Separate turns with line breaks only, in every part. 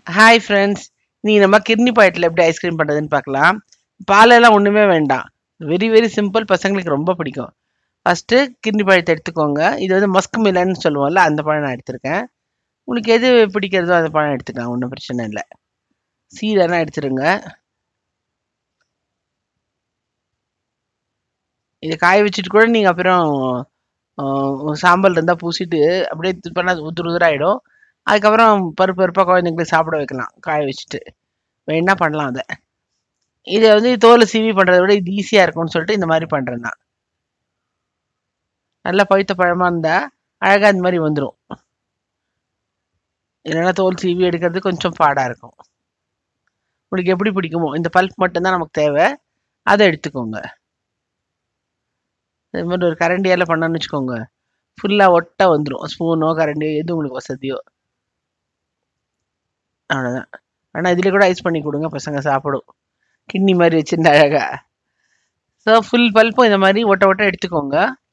hi friends நீ நம்ம கிர்னி பாக்கெட்டில் எப்படி ஐஸ்கிரீம் பண்ணுறதுன்னு பார்க்கலாம் பாலெல்லாம் ஒன்றுமே வேண்டாம் வெரி வெரி சிம்பிள் பசங்களுக்கு ரொம்ப பிடிக்கும் ஃபஸ்ட்டு கிர்னி பழத்தை எடுத்துக்கோங்க இது வந்து மஸ்க் மிலன்னு சொல்லுவோம்ல அந்த பழம் நான் எடுத்திருக்கேன் உங்களுக்கு எது பிடிக்கிறதோ அந்த பழம் எடுத்துக்கலாம் ஒன்றும் பிரச்சனை இல்லை சீடெல்லாம் எடுத்துருங்க இதை காய வச்சுட்டு கூட நீங்கள் அப்புறம் ஆஹ், சாம்பல் இருந்தால் பூசிட்டு அப்படியே இது பண்ணால் உதுரு உதுராயிடும் அதுக்கப்புறம் பருப்பு பருப்பாக குழந்தைங்களுக்கு சாப்பிட வைக்கலாம் காய வச்சுட்டு வேணா பண்ணலாம் அதை இதை வந்து தோலை சீவி பண்ணுறத விட இது ஈஸியாக இருக்கும்னு சொல்லிட்டு இந்த மாதிரி பண்ணுறேன் நான் நல்லா பழுத்த பழமாக இருந்தால் அழகாக இந்த மாதிரி வந்துடும் இல்லைன்னா தோல் சீவி எடுக்கிறது கொஞ்சம் பாடாக இருக்கும் உங்களுக்கு எப்படி பிடிக்குமோ இந்த பல்ப் மட்டும்தான் நமக்கு தேவை அதை எடுத்துக்கோங்க இது மாதிரி ஒரு கரண்டியால் பண்ணோன்னு வச்சுக்கோங்க ஃபுல்லாக ஒட்ட வந்துடும் ஸ்பூனோ கரண்டியோ எது உங்களுக்கு வசதியோ அவ்வளோதான் ஆனால் இதில் கூட ஐஸ் பண்ணி கொடுங்க பசங்க சாப்பிடும் கிண்ணி மாதிரி வச்சிருந்த அழகா ஸோ ஃபுல் பல்ப்பும் இந்த மாதிரி ஒட்ட ஒட்ட எடுத்துக்கோங்க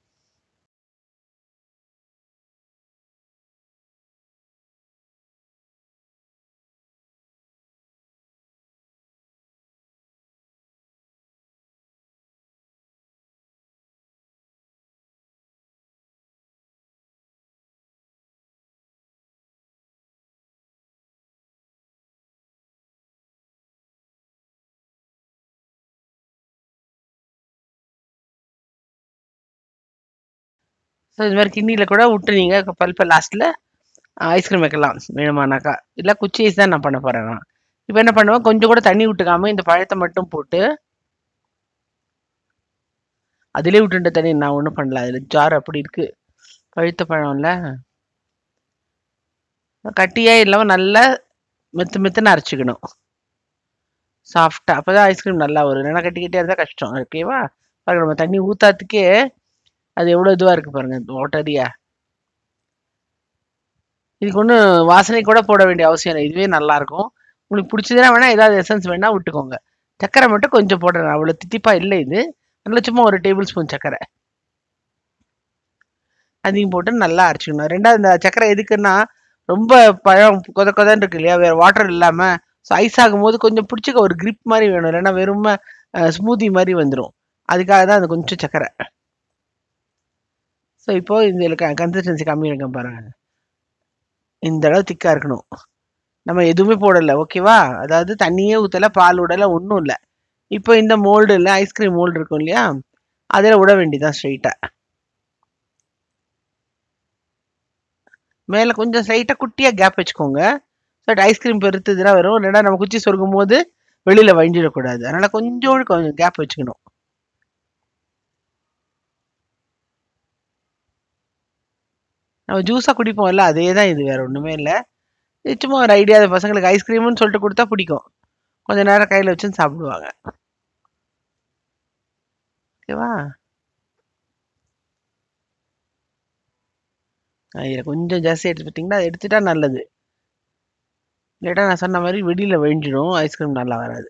ஸோ இது மாதிரி கிண்ணியில் கூட விட்டு நீங்கள் பல்ப்பை லாஸ்ட்டில் ஐஸ்கிரீம் வைக்கலாம் வேணுமானாக்கா இல்லை குச்சி ஐஸ் தான் நான் பண்ண போகிறேன் நான் இப்போ என்ன பண்ணுவேன் கொஞ்சம் கூட தண்ணி விட்டுக்காம இந்த பழத்தை மட்டும் போட்டு அதிலே விட்டுட்ட தண்ணி நான் ஒன்றும் பண்ணல அதில் ஜார் அப்படி இருக்கு பழுத்த பழம்ல கட்டியே இல்லாமல் நல்லா மெத்து மெத்துன்னு அரைச்சிக்கணும் சாஃப்டாக அப்போ தான் ஐஸ்கிரீம் நல்லா வரும் இல்லைன்னா கட்டி கட்டியாக இருந்தால் கஷ்டம் ஓகேவா பாருங்க நம்ம தண்ணி ஊற்றாத்துக்கே அது எவ்வளோ இதுவாக இருக்குது பாருங்க வாட்டரியா இதுக்கு ஒன்றும் வாசனை கூட போட வேண்டிய அவசியம் இல்லை இதுவே நல்லா இருக்கும் உங்களுக்கு பிடிச்சதுன்னா வேணால் ஏதாவது எசன்ஸ் வேணால் விட்டுக்கோங்க சக்கரை மட்டும் கொஞ்சம் போடுறேன் அவ்வளோ தித்திப்பாக இல்லை இது அதில் சும்மா ஒரு டேபிள் ஸ்பூன் சக்கரை அதையும் போட்டு நல்லா அரைச்சிக்கணும் ரெண்டாவது இந்த சக்கரை எதுக்குன்னா ரொம்ப பழம் கொத கொதன்னு இருக்கு இல்லையா வேறு வாட்டர் இல்லாமல் ஸோ ஐஸ் ஆகும்போது கொஞ்சம் பிடிச்சிக்க ஒரு grip மாதிரி வேணும் இல்லைன்னா வெறும் ஸ்மூதி மாதிரி வந்துடும் அதுக்காக தான் அது கொஞ்சம் சக்கரை ஸோ இப்போ இந்த கன்சிஸ்டன்சி கம்மி இருக்க பாருங்க இந்த அளவு திக்காக இருக்கணும் நம்ம எதுவுமே போடலை ஓகேவா அதாவது தண்ணியே ஊற்றலை பால் விடலை ஒன்றும் இல்லை இப்போ இந்த மோல்டு இல்லை ஐஸ்கிரீம் மோல்டு இருக்கும் இல்லையா அதில் விட வேண்டியதான் ஸ்ட்ரைட்டாக மேலே கொஞ்சம் ஸ்ட்ரைட்டாக குட்டியாக கேப் வச்சுக்கோங்க ஸோ ஐஸ்கிரீம் பெருத்துதுன்னா வரும் இல்லைன்னா நம்ம குச்சி சொருகும் போது வெளியில் வழிஞ்சிடக்கூடாது அதனால் கொஞ்சோண்டு கொஞ்சம் கேப் வச்சுக்கணும் நம்ம ஜூஸாக குடிப்போம்ல அதே தான் இது வேற ஒன்றுமே இல்லை இது சும்மா ஒரு ஐடியா பசங்களுக்கு ஐஸ்கிரீம்னு சொல்லிட்டு கொடுத்தா பிடிக்கும் கொஞ்ச நேரம் கையில் வச்சுன்னு சாப்பிடுவாங்க ஓகேவா இதில் கொஞ்சம் ஜாஸ்தி எடுத்து பார்த்தீங்கன்னா அதை எடுத்துட்டா நல்லது இல்லாட்டா நான் சொன்ன மாதிரி வெளியில் வெழிஞ்சிடும் ஐஸ்கிரீம் நல்லா வராது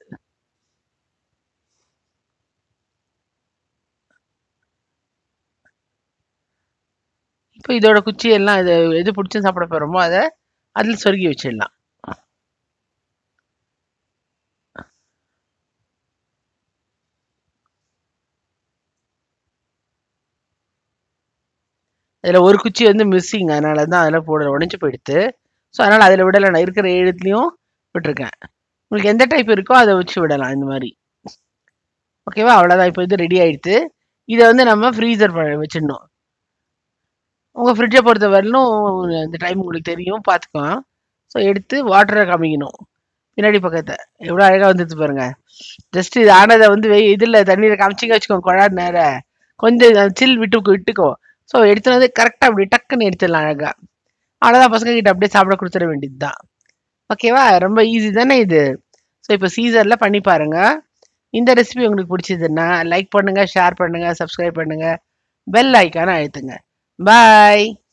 இப்போ இதோட குச்சி எல்லாம் இது எது பிடிச்சி சாப்பிட போகிறோமோ அதை அதில் சொருகி வச்சிடலாம் அதில் ஒரு குச்சி வந்து மிஸ்ஸிங் அதனால தான் அதில் போட உடஞ்சி போயிடுத்து ஸோ அதனால் அதில் விடலை நான் இருக்கிற ஏழுத்துலேயும் விட்டுருக்கேன் உங்களுக்கு எந்த டைப் இருக்கோ அதை வச்சு விடலாம் இந்த மாதிரி ஓகேவா அவ்வளோதான் இப்போ இது ரெடி ஆயிடுத்து இதை வந்து நம்ம ஃப்ரீசர் வச்சிடணும் உங்கள் ஃப்ரிட்ஜை பொறுத்த வரலும் இந்த டைம் உங்களுக்கு தெரியும் பார்த்துக்கலாம் ஸோ எடுத்து வாட்டரை காமிக்கணும் பின்னாடி பக்கத்தை எவ்வளோ அழகாக வந்துட்டு பாருங்க ஜஸ்ட் இது ஆனதை வந்து வெய் இதில் தண்ணியில் காமிச்சிங்க வச்சுக்கோங்க கொழாடு நேர கொஞ்சம் சில் விட்டு விட்டுக்கோ ஸோ எடுத்துன்னு வந்து கரெக்டாக அப்படி டக்குன்னு எடுத்துடலாம் அழகாக அவ்வளோதான் பசங்க கிட்ட அப்படியே சாப்பிட கொடுத்துட வேண்டியது தான் ஓகேவா ரொம்ப ஈஸி தானே இது ஸோ இப்போ சீசரில் பண்ணி பாருங்க இந்த ரெசிபி உங்களுக்கு பிடிச்சதுன்னா லைக் பண்ணுங்கள் ஷேர் பண்ணுங்கள் சப்ஸ்கிரைப் பண்ணுங்கள் பெல் ஐக்கானை அழுத்துங்க பாய்